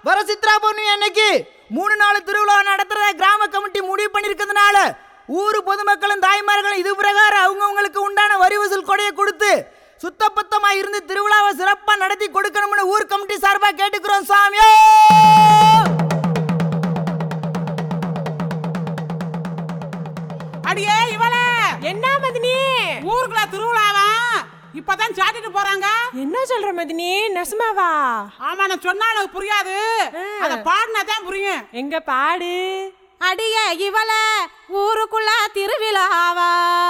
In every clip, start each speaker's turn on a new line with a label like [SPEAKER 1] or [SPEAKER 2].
[SPEAKER 1] வர சித்ரா பௌர்ணமி அன்னைக்கு மூணு நாள் திருவிழா நடத்துறத கிராம கமிட்டி முடிவு பண்ணிருக்கிறதுனால ஊர் பொதுமக்களும் தாய்மார்களும் இது பிரகாரம் அவங்கவுங்களுக்கு உண்டான வரி வசூல் கொடையை கொடுத்து சுத்தபத்தமா இருந்து திருவிழாவை சிறப்பா நடத்தி கொடுக்கணும்னு ஊர் கமிட்டி சார்பா கேட்டுக்கிறோம் சாமியோ
[SPEAKER 2] அடியே இவள
[SPEAKER 3] என்ன மதினி
[SPEAKER 2] ஊருக்குள்ள திருவிழாவா இப்பதான் சாட்டிட்டு போறாங்க
[SPEAKER 3] என்ன சொல்ற மதினி நெசமாவா
[SPEAKER 2] ஆமா நான் சொன்னா எனக்கு புரியாது அத பாடினா தான் புரியும்
[SPEAKER 3] எங்க பாடு
[SPEAKER 4] அடிய இவள ஊருக்குள்ள திருவிழாவா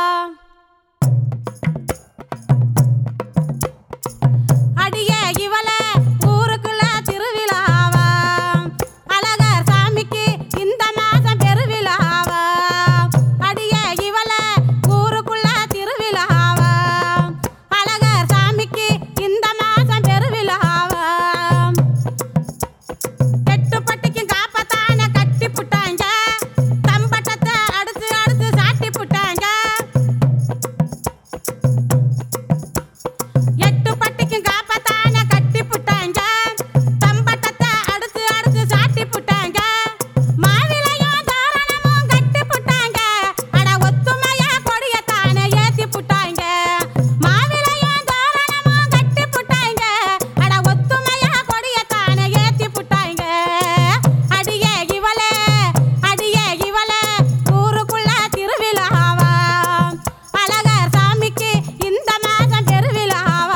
[SPEAKER 4] அடிய இவள ஊருக்குள்ள திருவிழாவா அழகர் சாமிக்கு இந்த மாசம் பெருவிழாவா அடிய இவள ஊருக்குள்ள திருவிழாவா அழகர் சாமிக்கு இந்த மாசம் பெருவிழாவா எட்டு பட்டிக்கும் காப்பத்தான கட்டி புட்டாங்க தம்பட்டத்தை அடுத்து அடுத்து சாட்டி புட்டாங்க எட்டு பட்டிக்கும் காப்பத்தான கட்டி புட்டாங்க தம்பட்டத்தை அடுத்து அடுத்து சாட்டி புட்டாங்க மாவிலையும் தோரணமும் கட்டி புட்டாங்க அட ஒத்துமையா கொடியத்தானே ஏத்தி புட்டாங்க மாவிலையும் தோரணமும் கட்டி புட்டாங்க அட ஒத்துமையா கொடியத்தானே ஏத்தி புட்டாங்க அடியே இவளே அடியே இவளே ஊருக்குள்ள திருவிழாவா அழகர் சாமிக்கு இந்த மாதம் பெருவிழாவா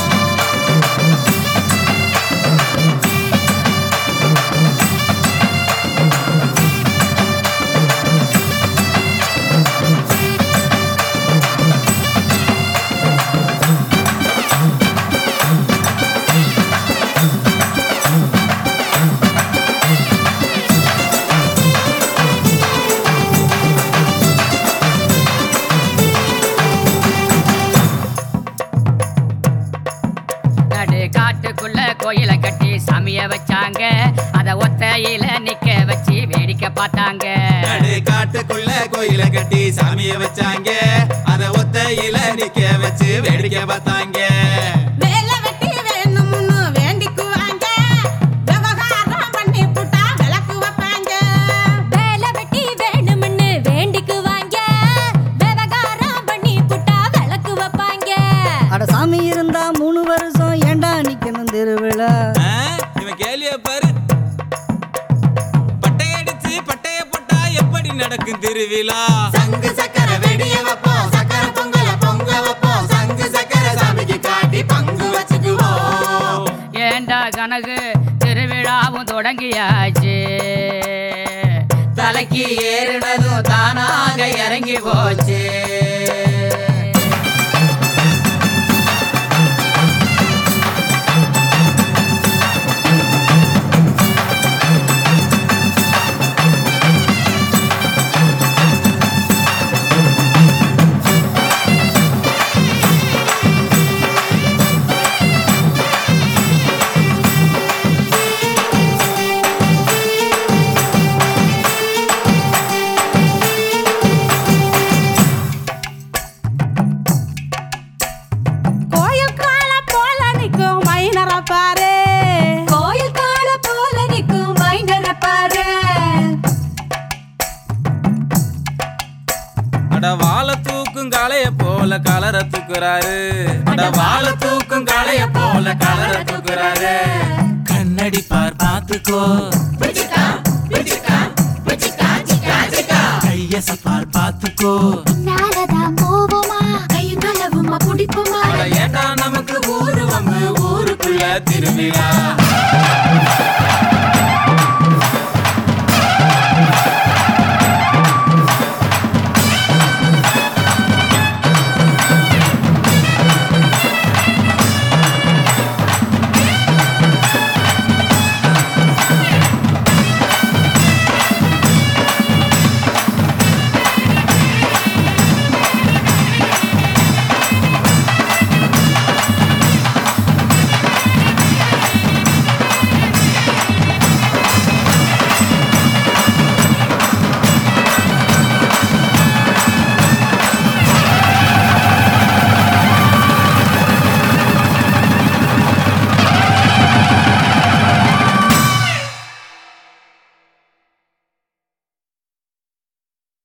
[SPEAKER 5] நடு காட்டுக்குள்ள கோயிலை கட்டி சாமிய வச்சாங்க அத ஒத்தையில நிக்க வச்சு வேடிக்கை பார்த்தாங்க
[SPEAKER 6] நடு காட்டுக்குள்ள கோயில கட்டி சாமிய வச்சாங்க அத ஒத்தையில நிக்க வச்சு வேடிக்கை பார்த்தாங்க
[SPEAKER 4] வேலை வெட்டி வேணும்னு வேண்டிக்குவாங்க விவகாரம் பண்ணி புட்டா விளக்கு வைப்பாங்க வேலை வெட்டி வேணும்னு வேண்டிக்குவாங்க விவகாரம் பண்ணி புட்டா விளக்கு வைப்பாங்க
[SPEAKER 1] அட சாமி இருந்தா மூணு வருஷம் ஏண்டா நிக்கணும் திருவிழா
[SPEAKER 6] ஆ, இவன் கேலிய பாரு பட்டையடிச்சு பட்டைய போட்டா எப்படி நடக்கும் திருவிழா சங்கு சக்கர வெடிய வைப்போம் சக்கர பொங்கல பொங்க வைப்போம் சங்கு சக்கர சாமிக்கு காட்டி பங்கு வச்சுக்குவோம்
[SPEAKER 5] ஏண்டா கனகு திருவிழாவும் தொடங்கியாச்சு தலைக்கு ஏறினதும் தானாக இறங்கி போச்சு
[SPEAKER 4] கோயில் கால போல நிக்கும் மைனர பாரு கோயில் கால போல நிக்கும் மைனர பாரு
[SPEAKER 6] அட வாழ தூக்கும் காளைய போல கலர தூக்குறாரு அட வாழ தூக்கும் காளைய போல கலர தூக்குறாரு கண்ணடி பார் பாத்துக்கோ கையச பார் பாத்துக்கோ
[SPEAKER 7] நாலதான் போவோமா கையும் களவுமா குடிப்போமா
[SPEAKER 6] அட ஏண்டா நமக்கு ஊரு வம்பு ஊருக்குள்ள திருவிழா